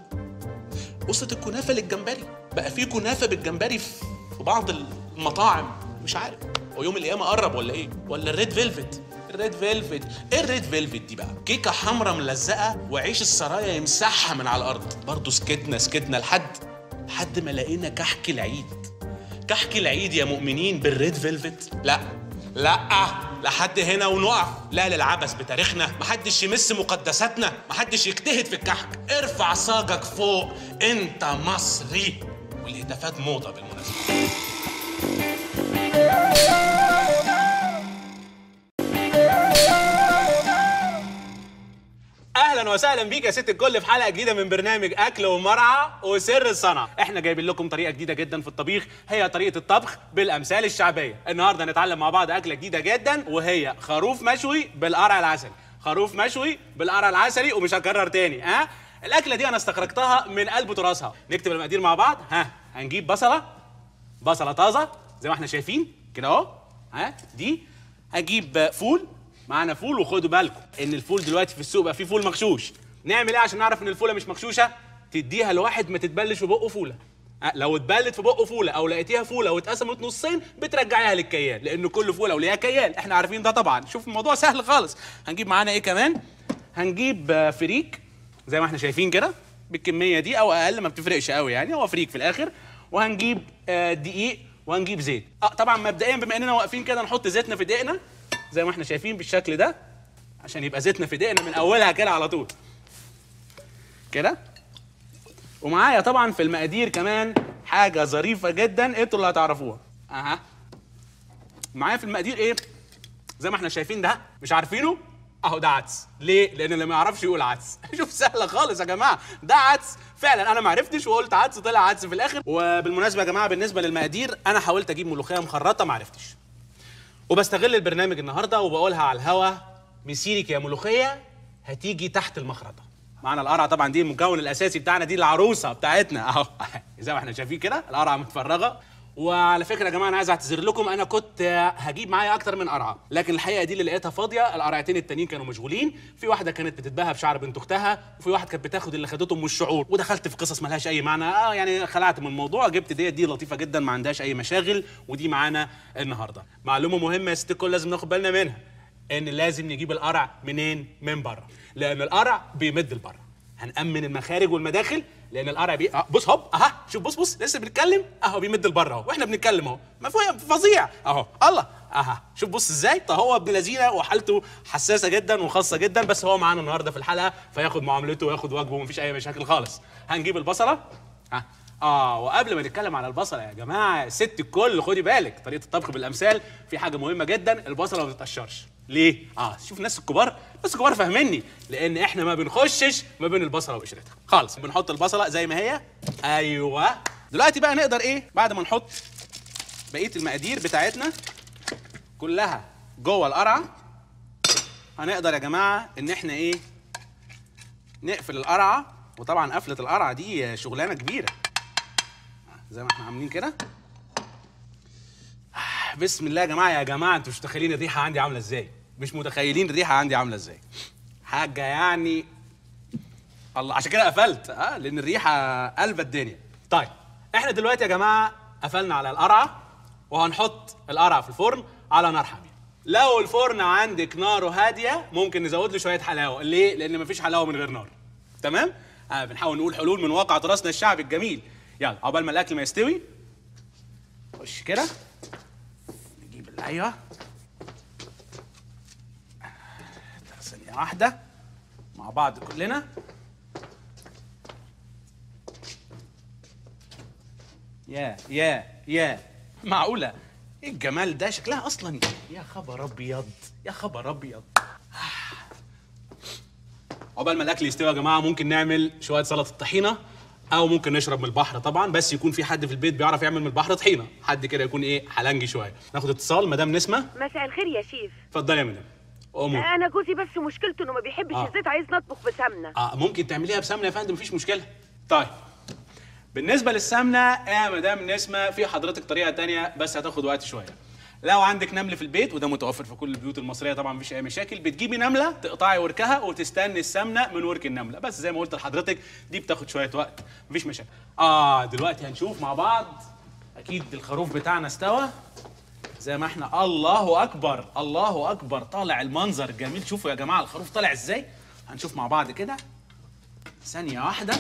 [SPEAKER 11] وصلت الكنافه للجمبري بقى في كنافه بالجمبري في في بعض المطاعم مش عارف هو يوم القيامه قرب ولا ايه ولا الريد فيلفت الريد فيلفت ايه الريد فيلفت دي بقى كيكه حمراء ملزقه وعيش السرايا يمسحها من على الارض برضه سكتنا سكتنا لحد لحد ما لقينا كحك العيد كحك العيد يا مؤمنين بالريد فيلفت لا لا لحد هنا ونقف لا للعبث بتاريخنا محدش يمس مقدساتنا محدش يجتهد في الكحك ارفع صاجك فوق انت مصري والهتافات موضه بالمناسبه
[SPEAKER 6] اهلا وسهلا بيك يا ست الكل في حلقه جديده من برنامج اكل ومرعى وسر الصنعه احنا جايبين لكم طريقه جديده جدا في الطبيخ هي طريقه الطبخ بالامثال الشعبيه النهارده هنتعلم مع بعض اكله جديده جدا وهي خروف مشوي بالقرع العسلي خروف مشوي بالقرع العسلي ومش هكرر تاني ها الاكله دي انا استخرجتها من قلب تراثها نكتب المقادير مع بعض ها هنجيب بصله بصله طازه زي ما احنا شايفين كده اهو ها دي هجيب فول معانا فول وخدوا بالكم ان الفول دلوقتي في السوق بقى فيه فول مغشوش نعمل ايه عشان نعرف ان الفوله مش مغشوشه تديها لواحد ما تتبلش في بقه فوله أه، لو اتبلت في بقه فوله او لقيتيها فوله واتقسمت نصين بترجعيها للكيال لان كل فوله وليها كيال احنا عارفين ده طبعا شوف الموضوع سهل خالص هنجيب معانا ايه كمان هنجيب آه، فريك زي ما احنا شايفين كده بالكميه دي او اقل ما بتفرقش قوي يعني هو فريك في الاخر وهنجيب آه، دقيق وهنجيب زيت اه طبعا مبدئيا بما اننا واقفين كده نحط زيتنا في دقيقنا زي ما احنا شايفين بالشكل ده عشان يبقى زيتنا في دقيقنا من اولها كده على طول كده ومعايا طبعا في المقادير كمان حاجه ظريفه جدا انتوا اللي هتعرفوها اها معايا في المقادير ايه زي ما احنا شايفين ده مش عارفينه اهو ده عدس ليه لان اللي ما يعرفش يقول عدس شوف سهله خالص يا جماعه ده عدس فعلا انا ما عرفتش وقلت عدس طلع عدس في الاخر وبالمناسبه يا جماعه بالنسبه للمقادير انا حاولت اجيب ملوخيه مخرطه ما عرفتش وبستغل البرنامج النهارده وبقولها على الهوا مسيرك يا ملوخيه هتيجي تحت المخرطه معانا القرعه طبعا دي المكون الاساسي بتاعنا دي العروسه بتاعتنا اهو زي ما احنا شايفين كده القرعه متفرغه وعلى فكره يا جماعه انا عايز اعتذر لكم انا كنت هجيب معايا اكتر من قرعه لكن الحقيقه دي اللي لقيتها فاضيه القرعتين التانيين كانوا مشغولين في واحده كانت بتتباهى بشعر بنت اختها وفي واحد كانت بتاخد اللي خدته ام الشعور ودخلت في قصص ملهاش اي معنى اه يعني خلعت من الموضوع جبت ديت دي لطيفه جدا ما عندهاش اي مشاغل ودي معانا النهارده معلومه مهمه يا ست الكل لازم ناخد بالنا منها ان لازم نجيب القرع منين من بره لان القرع بيمد لبره هنأمن المخارج والمداخل لان القرع بي آه بص هوب اها شوف بص بص لسه بنتكلم اهو بيمد لبره اهو واحنا بنتكلم اهو مفهوم فظيع اهو الله اها شوف بص ازاي طب هو ابن لذينه وحالته حساسه جدا وخاصه جدا بس هو معانا النهارده في الحلقه فياخد معاملته وياخد واجبه ومفيش اي مشاكل خالص هنجيب البصله ها اه وقبل ما نتكلم على البصله يا جماعه ست الكل خدي بالك طريقه الطبخ بالامثال في حاجه مهمه جدا البصله ما بتتقشرش ليه اه شوف الناس الكبار الناس الكبار فاهميني لان احنا ما بنخشش ما بين البصله وقشرتها خالص بنحط البصله زي ما هي ايوه دلوقتي بقى نقدر ايه بعد ما نحط بقيه المقادير بتاعتنا كلها جوه القرعه هنقدر يا جماعه ان احنا ايه نقفل القرعه وطبعا قفله القرعه دي شغلانه كبيره زي ما احنا عاملين كده بسم الله يا جماعه يا جماعه انتوا مش متخيلين الريحه عندي عامله ازاي مش متخيلين الريحه عندي عامله ازاي حاجه يعني الله عشان كده قفلت اه لان الريحه قلبة الدنيا طيب احنا دلوقتي يا جماعه قفلنا على القرعه وهنحط القرعه في الفرن على نار حاميه لو الفرن عندك ناره هاديه ممكن نزود له شويه حلاوه ليه لان مفيش حلاوه من غير نار تمام آه بنحاول نقول حلول من واقع تراثنا الشعبي الجميل يلا عقبال ما الاكل ما يستوي خش كده نجيب ال- ايوه ثانيه واحده مع بعض كلنا يا يا يا معقوله ايه الجمال ده شكلها اصلا يا خبر ابيض يا خبر ابيض عقبال ما الاكل يستوي يا جماعه ممكن نعمل شويه سلطه طحينه او ممكن نشرب من البحر طبعا بس يكون في حد في البيت بيعرف يعمل من البحر طحينه حد كده يكون ايه حلنجي شويه ناخد اتصال مدام نسمه
[SPEAKER 16] مساء الخير يا شيف
[SPEAKER 6] اتفضلي يا مدام امور
[SPEAKER 16] انا جوزي بس مشكلته انه ما بيحبش
[SPEAKER 6] آه.
[SPEAKER 16] الزيت عايز نطبخ بسمنه
[SPEAKER 6] اه ممكن تعمليها بسمنه يا فندم مفيش مشكله طيب بالنسبه للسمنه يا مدام نسمه في حضرتك طريقه تانية بس هتاخد وقت شويه لو عندك نمل في البيت وده متوفر في كل البيوت المصريه طبعا مفيش اي مشاكل بتجيبي نمله تقطعي وركها وتستني السمنه من ورك النمله بس زي ما قلت لحضرتك دي بتاخد شويه وقت مفيش مشاكل اه دلوقتي هنشوف مع بعض اكيد الخروف بتاعنا استوى زي ما احنا الله اكبر الله اكبر طالع المنظر جميل شوفوا يا جماعه الخروف طالع ازاي هنشوف مع بعض كده ثانيه واحده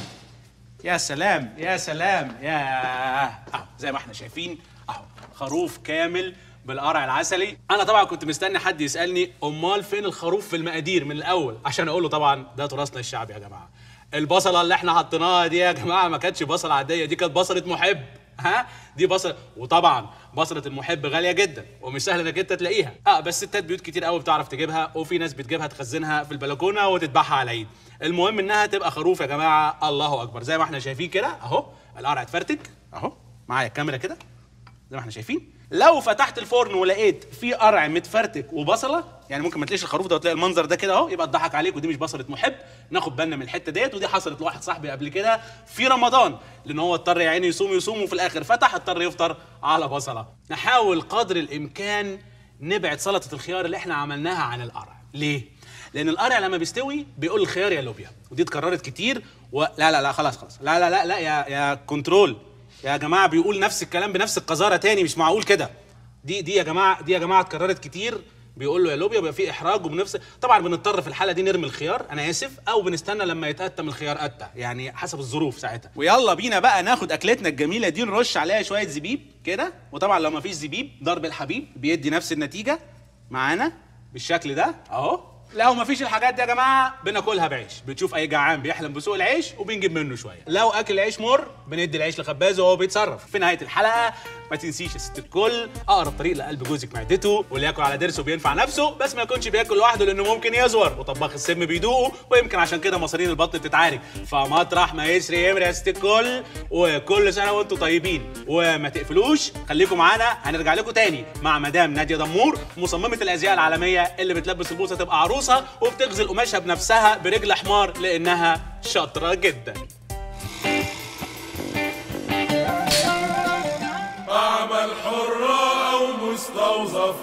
[SPEAKER 6] يا سلام يا سلام يا اهو زي ما احنا شايفين اهو خروف كامل بالقرع العسلي انا طبعا كنت مستني حد يسالني امال فين الخروف في المقادير من الاول عشان اقول له طبعا ده تراثنا الشعبي يا جماعه البصله اللي احنا حطيناها دي يا جماعه ما كانتش بصله عاديه دي كانت بصله محب ها دي بصل وطبعا بصله المحب غاليه جدا ومش سهل انك انت تلاقيها اه بس ستات بيوت كتير قوي بتعرف تجيبها وفي ناس بتجيبها تخزنها في البلكونه وتذبحها على العيد المهم انها تبقى خروف يا جماعه الله اكبر زي ما احنا شايفين كده اهو القرع اتفرتك اهو معايا الكاميرا كده زي ما احنا شايفين لو فتحت الفرن ولقيت في قرع متفرتك وبصله يعني ممكن ما تلاقيش الخروف ده وتلاقي المنظر ده كده اهو يبقى اتضحك عليك ودي مش بصله محب ناخد بالنا من الحته ديت ودي حصلت لواحد صاحبي قبل كده في رمضان لان هو اضطر يا عيني يصوم يصوم وفي الاخر فتح اضطر يفطر على بصله نحاول قدر الامكان نبعد سلطه الخيار اللي احنا عملناها عن القرع ليه لان القرع لما بيستوي بيقول الخيار يا لوبيا ودي اتكررت كتير ولا لا لا خلاص خلاص لا لا لا لا يا يا كنترول يا جماعه بيقول نفس الكلام بنفس القذاره تاني مش معقول كده دي دي يا جماعه دي يا جماعه اتكررت كتير بيقول له يا لوبيا بيبقى في احراج وبنفس طبعا بنضطر في الحاله دي نرمي الخيار انا اسف او بنستنى لما يتقتم الخيار قتة يعني حسب الظروف ساعتها ويلا بينا بقى ناخد اكلتنا الجميله دي نرش عليها شويه زبيب كده وطبعا لو ما فيش زبيب ضرب الحبيب بيدي نفس النتيجه معانا بالشكل ده اهو لو ما فيش الحاجات دي يا جماعه بناكلها بعيش بتشوف اي جعان بيحلم بسوق العيش وبنجيب منه شويه لو اكل العيش مر بندي العيش لخبازه وهو بيتصرف في نهايه الحلقه ما تنسيش يا ست الكل اقرب طريق لقلب جوزك معدته واللي ياكل على ضرسه بينفع نفسه بس ما يكونش بياكل لوحده لانه ممكن يزور وطباخ السم بيدوقه ويمكن عشان كده مصارين البطن بتتعارك فمطرح ما يسري يمري يا ست الكل وكل سنه وانتم طيبين وما تقفلوش خليكم معانا هنرجع لكم تاني مع مدام ناديه دمور مصممه الازياء العالميه اللي بتلبس البوسه تبقى عروسه وبتغزل قماشها بنفسها برجل حمار لانها شاطره جدا
[SPEAKER 17] طعم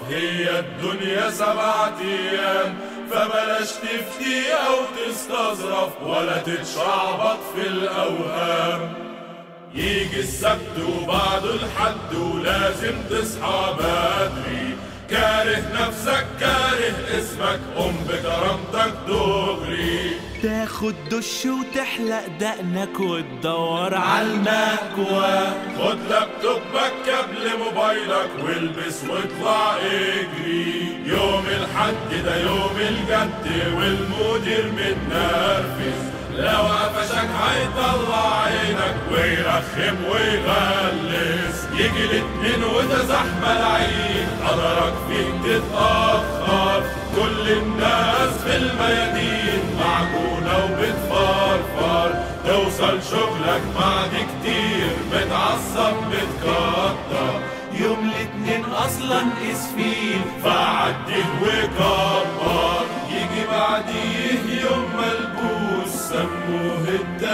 [SPEAKER 17] هي الدنيا سبعة أيام فبلاش تفتي أو تستظرف ولا تتشعبط في الأوهام يجي السبت وبعده الحد ولازم تصحى بدري كاره نفسك كاره اسمك قم بكرامتك دغري
[SPEAKER 18] تاخد دش وتحلق دقنك وتدور على المكوى
[SPEAKER 17] خد لابتوبك قبل موبايلك والبس واطلع اجري يوم الحد ده يوم الجد والمدير متنرفز لو قفشك هيطلع عينك ويرخم ويغلس يجي الاتنين وده زحمة العيد قدرك فيك تتأخر كل الناس في الميادين معجونة وبتفرفر توصل شغلك بعد كتير متعصب متكتر
[SPEAKER 18] يوم الاتنين اصلا اسفين
[SPEAKER 17] فعديه وكبر يجي بعديه يوم ملبوس سموه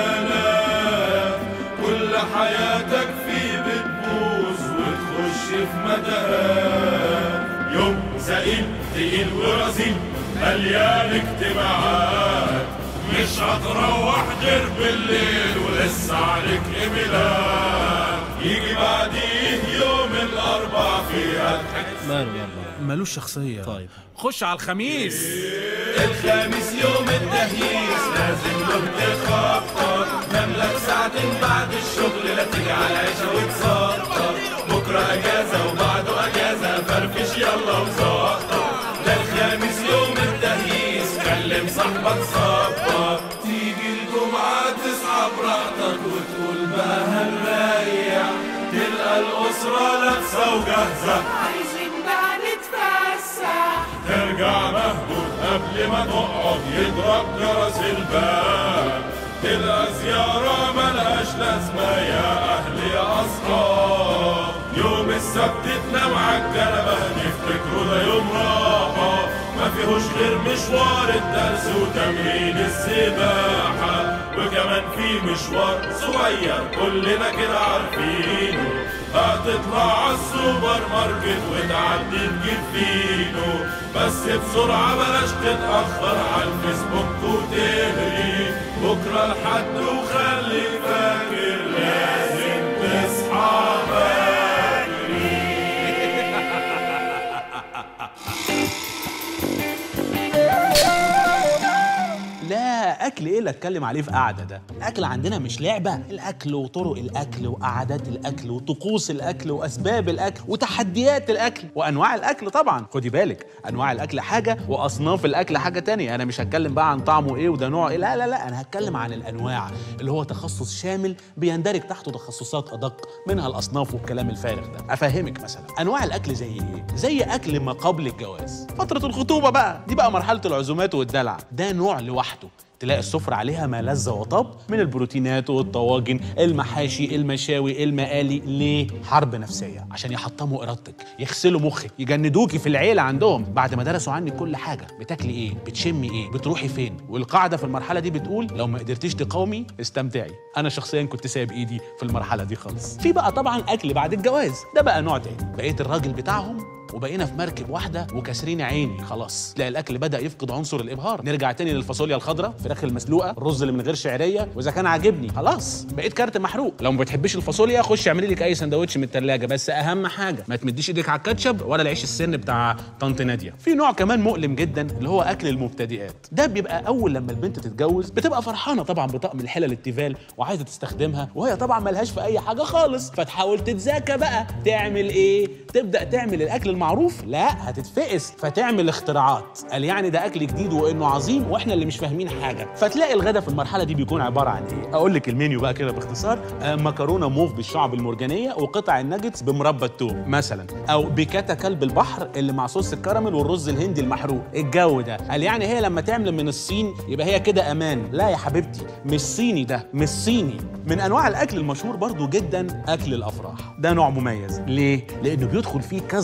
[SPEAKER 17] التلاف كل حياتك فيه بتبوظ وتخش في متاهات يوم زقيل تقيل ورزيل مليان اجتماعات مش هتروح غير بالليل ولسه عليك ايميلات يجي بعديه يوم الاربع فيها
[SPEAKER 6] ماله يلا مالوش شخصية طيب خش على الخميس
[SPEAKER 17] الخميس يوم التهييس لازم له تخطط نملك ساعتين بعد الشغل لا تيجي على العشاء وتسقط بكره اجازه وبعده اجازه فرفش يلا وزقط ده الخميس يوم التهييس كلم صاحبك صبر تيجي الجمعه تصحى براحتك وتقول بقى هنريح تلقى الاسره لابسه وجاهزه
[SPEAKER 19] عايزين بقى نتفسح
[SPEAKER 17] ترجع مهبوط قبل ما تقعد يضرب جرس الباب تلقى زيارة ملهاش لازمة يا أهل يا أصحاب يوم السبت تنام عالجلبة نفتكره ده يوم راحة ما فيهوش غير مشوار الدرس وتمرين السباحة وكمان في مشوار صغير كلنا كده عارفينه هتطلع عالسوبر ماركت وتعدي تجيب فينو بس بسرعة بلاش تتأخر على الفيسبوك وتهري بكرة لحد وخلي فاكر لازم تصحى
[SPEAKER 6] لا اكل ايه اللي اتكلم عليه في قعده ده الاكل عندنا مش لعبه الاكل وطرق الاكل وقعدات الاكل وطقوس الاكل واسباب الاكل وتحديات الاكل وانواع الاكل طبعا خدي بالك انواع الاكل حاجه واصناف الاكل حاجه تانية انا مش هتكلم بقى عن طعمه ايه وده نوعه ايه لا لا لا انا هتكلم عن الانواع اللي هو تخصص شامل بيندرج تحته تخصصات ادق منها الاصناف والكلام الفارغ ده افهمك مثلا انواع الاكل زي ايه زي اكل ما قبل الجواز فتره الخطوبه بقى دي بقى مرحله العزومات والدلع ده نوع لوحده تلاقي السفرة عليها ما لذ وطاب من البروتينات والطواجن المحاشي المشاوي المقالي ليه حرب نفسية عشان يحطموا إرادتك يغسلوا مخك يجندوكي في العيلة عندهم بعد ما درسوا عنك كل حاجة بتاكلي إيه بتشمي إيه بتروحي فين والقاعدة في المرحلة دي بتقول لو ما قدرتيش تقاومي استمتعي أنا شخصيا كنت سايب إيدي في المرحلة دي خالص في بقى طبعا أكل بعد الجواز ده بقى نوع تاني بقيت الراجل بتاعهم وبقينا في مركب واحده وكاسرين عيني خلاص تلاقي الاكل بدا يفقد عنصر الابهار نرجع تاني للفاصوليا الخضراء الفراخ المسلوقه الرز اللي من غير شعريه واذا كان عاجبني خلاص بقيت كارت محروق لو ما بتحبيش الفاصوليا خش اعملي لك اي سندوتش من الثلاجه بس اهم حاجه ما تمديش ايدك على الكاتشب ولا العيش السن بتاع طنط ناديه في نوع كمان مؤلم جدا اللي هو اكل المبتدئات ده بيبقى اول لما البنت تتجوز بتبقى فرحانه طبعا بطقم الحلل التيفال وعايزه تستخدمها وهي طبعا ملهاش في اي حاجه خالص فتحاول تتذاكى بقى تعمل ايه تبدا تعمل الاكل المعروف لا هتتفقس فتعمل اختراعات قال يعني ده اكل جديد وانه عظيم واحنا اللي مش فاهمين حاجه فتلاقي الغدا في المرحله دي بيكون عباره عن ايه اقول لك المنيو بقى كده باختصار آه مكرونه موف بالشعب المرجانيه وقطع الناجتس بمربى التوم مثلا او بيكاتا كلب البحر اللي مع صوص الكراميل والرز الهندي المحروق الجو ده قال يعني هي لما تعمل من الصين يبقى هي كده امان لا يا حبيبتي مش صيني ده مش صيني من انواع الاكل المشهور برضو جدا اكل الافراح ده نوع مميز ليه لانه بيدخل فيه كذا عنصر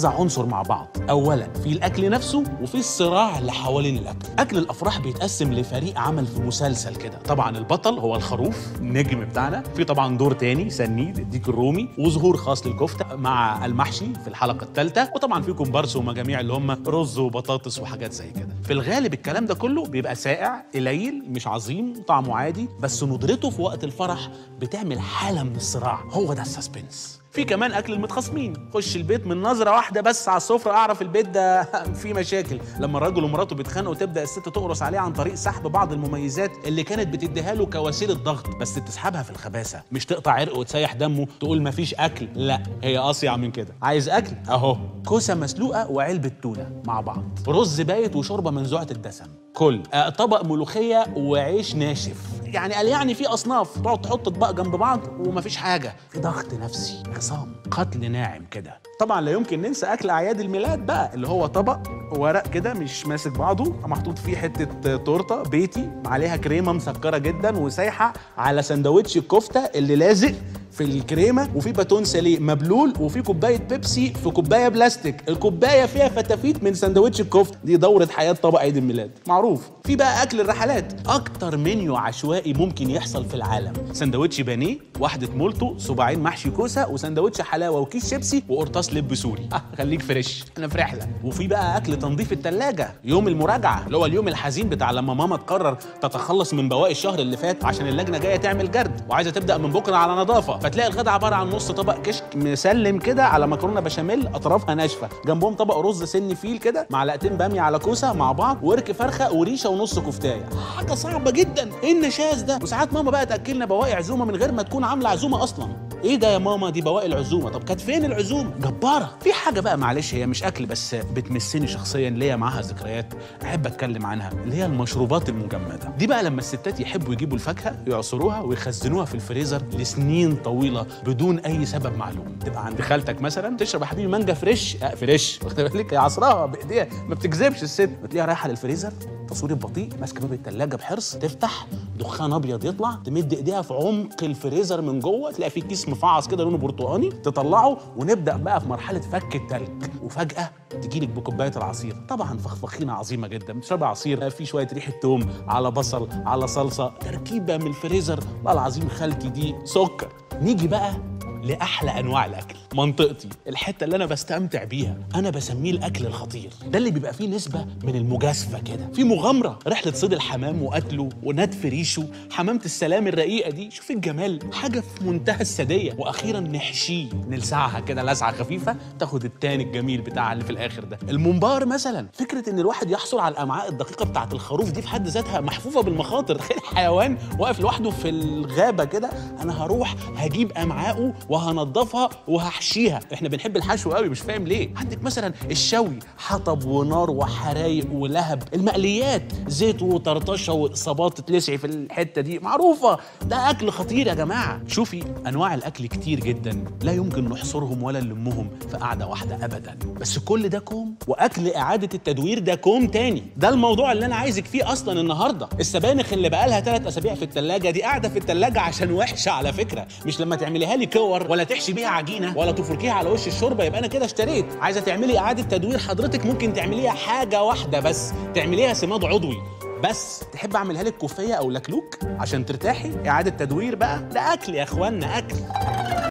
[SPEAKER 11] مع بعض اولا في الاكل نفسه وفي الصراع اللي حوالين الاكل اكل الافراح بيتقسم لفريق عمل في مسلسل كده طبعا البطل هو الخروف النجم بتاعنا في طبعا دور تاني سنيد الديك الرومي وظهور خاص للكفته مع المحشي في الحلقه الثالثه وطبعا في كومبارس ومجاميع اللي هم رز وبطاطس وحاجات زي كده في الغالب الكلام ده كله بيبقى ساقع قليل مش عظيم طعمه عادي بس ندرته في وقت الفرح بتعمل حاله من الصراع هو ده السسبنس في كمان اكل المتخاصمين خش البيت من نظره واحده بس على السفره اعرف البيت ده فيه مشاكل لما الراجل ومراته بيتخانقوا تبدا الست تقرص عليه عن طريق سحب بعض المميزات اللي كانت بتديها له كوسيله ضغط بس تسحبها في الخباثه مش تقطع عرقه وتسيح دمه تقول مفيش اكل لا هي اصيع من كده عايز اكل اهو كوسه مسلوقه وعلبه تونه مع بعض رز بايت وشوربه منزوعه الدسم كل آه، طبق ملوخيه وعيش ناشف يعني قال يعني في اصناف تقعد تحط اطباق جنب بعض ومفيش حاجه في ضغط نفسي عصام قتل ناعم كده طبعا لا يمكن ننسى اكل اعياد الميلاد بقى اللي هو طبق ورق كده مش ماسك بعضه محطوط فيه حته تورته بيتي عليها كريمه مسكره جدا وسايحه على سندوتش الكفته اللي لازق في الكريمه وفي باتون ساليه مبلول وفي كوبايه بيبسي في كوبايه بلاستيك الكوبايه فيها فتافيت من سندوتش الكفته دي دوره حياه طبق عيد الميلاد معروف في بقى اكل الرحلات اكتر منيو عشوائي ممكن يحصل في العالم سندوتش بانيه واحده مولتو صباعين محشي كوسه وسندوتش حلاوه وكيس شيبسي وقرطاس لب سوري آه خليك فريش انا في رحله وفي بقى اكل تنظيف التلاجة يوم المراجعه اللي هو اليوم الحزين بتاع لما ماما تقرر تتخلص من بواقي الشهر اللي فات عشان اللجنه جايه تعمل جرد وعايزه تبدا من بكره على نظافه فتلاقي الغدا عباره عن نص طبق كشك مسلم كده على مكرونه بشاميل اطرافها ناشفه جنبهم طبق رز سن فيل كده معلقتين باميه على كوسه مع بعض ورك فرخه وريشه ونص كفتايه حاجه صعبه جدا ايه النشاز ده وساعات ماما بقى تاكلنا بواقي عزومه من غير ما تكون عامله عزومه اصلا ايه ده يا ماما دي بواقي العزومه طب كانت فين العزومه جباره في حاجه بقى معلش هي مش اكل بس بتمسني شخصيا ليا معاها ذكريات احب اتكلم عنها اللي هي المشروبات المجمده دي بقى لما الستات يحبوا يجيبوا الفاكهه يعصروها ويخزنوها في الفريزر لسنين طويله بدون اي سبب معلوم تبقى عند خالتك مثلا تشرب يا حبيبي مانجا فريش آه فريش واخد بالك هي عصراها بايديها ما بتكذبش الست بتلاقيها رايحه للفريزر تصوير بطيء ماسكه باب الثلاجه بحرص تفتح دخان ابيض يطلع تمد ايديها في عمق الفريزر من جوه تلاقي فيه كيس مفعص كده لونه برتقاني تطلعه ونبدا بقى في مرحله فك التلج وفجاه تجيلك بكوبايه العصير طبعا فخفخينه عظيمه جدا بتشربي عصير في شويه ريحه توم على بصل على صلصه تركيبه من الفريزر والله العظيم خالتي دي سكر نيجي بقى لاحلى انواع الاكل منطقتي الحته اللي انا بستمتع بيها انا بسميه الاكل الخطير ده اللي بيبقى فيه نسبه من المجازفه كده في مغامره رحله صيد الحمام وقتله ونتف ريشه حمامه السلام الرقيقه دي شوف الجمال حاجه في منتهى الساديه واخيرا نحشيه نلسعها كده لسعه خفيفه تاخد التاني الجميل بتاعها اللي في الاخر ده الممبار مثلا فكره ان الواحد يحصل على الامعاء الدقيقه بتاعه الخروف دي في حد ذاتها محفوفه بالمخاطر تخيل حيوان واقف لوحده في الغابه كده انا هروح هجيب امعائه وهنضفها وهحشيها احنا بنحب الحشو قوي مش فاهم ليه عندك مثلا الشوي حطب ونار وحرايق ولهب المقليات زيت وطرطشه واصابات تتلسعي في الحته دي معروفه ده اكل خطير يا جماعه شوفي انواع الاكل كتير جدا لا يمكن نحصرهم ولا نلمهم في قعده واحده ابدا بس كل ده كوم واكل اعاده التدوير ده كوم تاني ده الموضوع اللي انا عايزك فيه اصلا النهارده السبانخ اللي بقالها ثلاث اسابيع في الثلاجه دي قاعده في الثلاجه عشان وحشه على فكره مش لما تعمليها لي كور ولا تحشي بيها عجينه ولا تفركيها على وش الشوربه يبقى انا كده اشتريت عايزه تعملي اعاده تدوير حضرتك ممكن تعمليها حاجه واحده بس تعمليها سماد عضوي بس تحب اعملها لك كوفيه او لكلوك عشان ترتاحي اعاده تدوير بقى ده اكل يا اخوانا اكل